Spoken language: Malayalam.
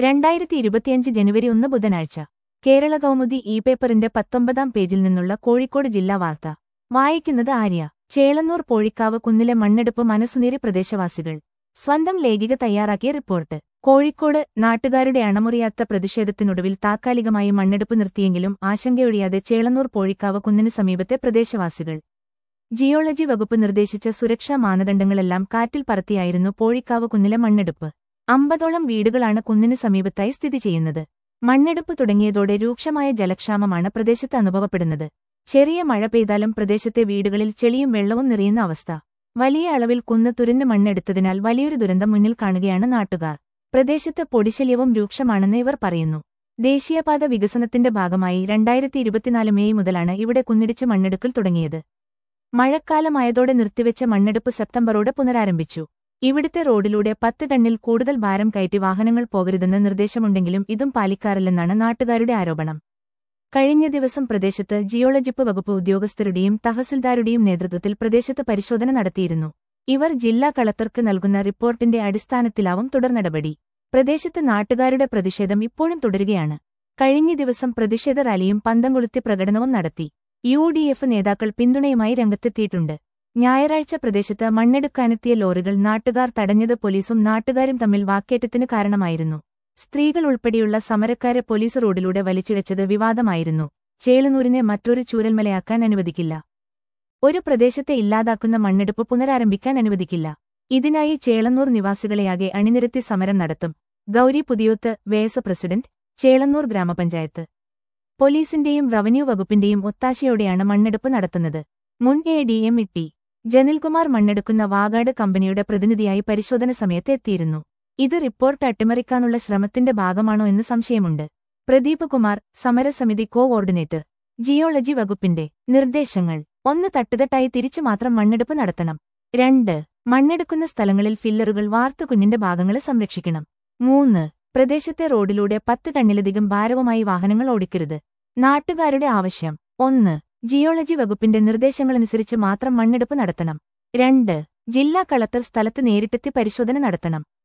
രണ്ടായിരത്തി ഇരുപത്തിയഞ്ച് ജനുവരി ഒന്ന് ബുധനാഴ്ച കേരള കൗമുദി ഇ പേപ്പറിന്റെ പത്തൊമ്പതാം പേജിൽ നിന്നുള്ള കോഴിക്കോട് ജില്ലാ വാർത്ത വായിക്കുന്നത് ആര്യ ചേളന്നൂർ പോഴിക്കാവ് കുന്നിലെ മണ്ണെടുപ്പ് മനസ്സുനീറി പ്രദേശവാസികൾ സ്വന്തം ലേഖിക തയ്യാറാക്കിയ റിപ്പോർട്ട് കോഴിക്കോട് നാട്ടുകാരുടെ അണമുറിയാത്ത പ്രതിഷേധത്തിനൊടുവിൽ താത്കാലികമായി മണ്ണെടുപ്പ് നിർത്തിയെങ്കിലും ആശങ്കയൊഴിയാതെ ചേളന്നൂർ പോഴിക്കാവ് കുന്നിന് സമീപത്തെ പ്രദേശവാസികൾ ജിയോളജി വകുപ്പ് നിർദ്ദേശിച്ച സുരക്ഷാ മാനദണ്ഡങ്ങളെല്ലാം കാറ്റിൽ പറത്തിയായിരുന്നു പോഴിക്കാവ് കുന്നിലെ മണ്ണെടുപ്പ് അമ്പതോളം വീടുകളാണ് കുന്നിന് സമീപത്തായി സ്ഥിതി ചെയ്യുന്നത് മണ്ണെടുപ്പ് തുടങ്ങിയതോടെ രൂക്ഷമായ ജലക്ഷാമമാണ് പ്രദേശത്ത് അനുഭവപ്പെടുന്നത് ചെറിയ മഴ പെയ്താലും പ്രദേശത്തെ വീടുകളിൽ ചെളിയും വെള്ളവും നിറയുന്ന അവസ്ഥ വലിയ അളവിൽ കുന്ന് തുരന്ന് മണ്ണെടുത്തതിനാൽ വലിയൊരു ദുരന്തം മുന്നിൽ കാണുകയാണ് നാട്ടുകാർ പ്രദേശത്ത് പൊടിശല്യവും രൂക്ഷമാണെന്ന് ഇവർ പറയുന്നു ദേശീയപാത വികസനത്തിന്റെ ഭാഗമായി രണ്ടായിരത്തി ഇരുപത്തിനാല് മെയ് മുതലാണ് ഇവിടെ കുന്നിടിച്ച് മണ്ണെടുക്കൽ തുടങ്ങിയത് മഴക്കാലമായതോടെ നിർത്തിവെച്ച മണ്ണെടുപ്പ് സെപ്റ്റംബറോടെ പുനരാരംഭിച്ചു ഇവിടുത്തെ റോഡിലൂടെ പത്ത് ടണ്ണിൽ കൂടുതൽ ഭാരം കയറ്റി വാഹനങ്ങൾ പോകരുതെന്ന് നിർദ്ദേശമുണ്ടെങ്കിലും ഇതും പാലിക്കാറില്ലെന്നാണ് നാട്ടുകാരുടെ ആരോപണം കഴിഞ്ഞ ദിവസം പ്രദേശത്ത് ജിയോളജിപ്പ് വകുപ്പ് ഉദ്യോഗസ്ഥരുടെയും തഹസിൽദാരുടെയും നേതൃത്വത്തിൽ പ്രദേശത്ത് പരിശോധന നടത്തിയിരുന്നു ഇവർ ജില്ലാ കളക്ടർക്ക് നൽകുന്ന റിപ്പോർട്ടിന്റെ അടിസ്ഥാനത്തിലാവും തുടർനടപടി പ്രദേശത്ത് നാട്ടുകാരുടെ പ്രതിഷേധം ഇപ്പോഴും തുടരുകയാണ് കഴിഞ്ഞ ദിവസം പ്രതിഷേധ റാലിയും പന്തംകൊളുത്തി പ്രകടനവും നടത്തി യു ഡി എഫ് നേതാക്കൾ പിന്തുണയുമായി രംഗത്തെത്തിയിട്ടുണ്ട് ഞായറാഴ്ച പ്രദേശത്ത് മണ്ണെടുക്കാനെത്തിയ ലോറികൾ നാട്ടുകാർ തടഞ്ഞത് പോലീസും നാട്ടുകാരും തമ്മിൽ വാക്കേറ്റത്തിന് കാരണമായിരുന്നു സ്ത്രീകൾ ഉൾപ്പെടെയുള്ള സമരക്കാരെ പോലീസ് റോഡിലൂടെ വലിച്ചിഴച്ചത് വിവാദമായിരുന്നു ചേളുനൂരിനെ മറ്റൊരു ചൂരൽമലയാക്കാൻ അനുവദിക്കില്ല ഒരു പ്രദേശത്തെ ഇല്ലാതാക്കുന്ന മണ്ണെടുപ്പ് പുനരാരംഭിക്കാൻ അനുവദിക്കില്ല ഇതിനായി ചേളന്നൂർ നിവാസികളെയാകെ അണിനിരത്തി സമരം നടത്തും ഗൌരി പുതിയോത്ത് വേസ പ്രസിഡന്റ് ചേളന്നൂർ ഗ്രാമപഞ്ചായത്ത് പോലീസിന്റെയും റവന്യൂ വകുപ്പിന്റെയും ഒത്താശയോടെയാണ് മണ്ണെടുപ്പ് നടത്തുന്നത് മുൻ A D M Itty Janilkumar മണ്ണെടുക്കുന്ന വാഗാട് കമ്പനിയുടെ പ്രതിനിധിയായി പരിശോധന സമയത്ത് എത്തിയിരുന്നു ഇത് റിപ്പോർട്ട് അട്ടിമറിക്കാനുള്ള ശ്രമത്തിന്റെ ഭാഗമാണോ എന്ന് സംശയമുണ്ട് പ്രദീപ് കുമാർ സമരസമിതി കോഓർഡിനേറ്റർ ജിയോളജി വകുപ്പിന്റെ നിർദ്ദേശങ്ങൾ ഒന്ന് തട്ടുതട്ടായി തിരിച്ചു മാത്രം മണ്ണെടുപ്പ് നടത്തണം രണ്ട് മണ്ണെടുക്കുന്ന സ്ഥലങ്ങളിൽ ഫില്ലറുകൾ വാർത്തു കുഞ്ഞിന്റെ ഭാഗങ്ങൾ സംരക്ഷിക്കണം മൂന്ന് പ്രദേശത്തെ റോഡിലൂടെ പത്ത് ടണ്ണിലധികം ഭാരവുമായി വാഹനങ്ങൾ ഓടിക്കരുത് നാട്ടുകാരുടെ ആവശ്യം ഒന്ന് ജിയോളജി വകുപ്പിന്റെ നിർദ്ദേശങ്ങളനുസരിച്ച് മാത്രം മണ്ണെടുപ്പ് നടത്തണം രണ്ട് ജില്ലാ കളക്ടർ സ്ഥലത്ത് നേരിട്ടെത്തി പരിശോധന നടത്തണം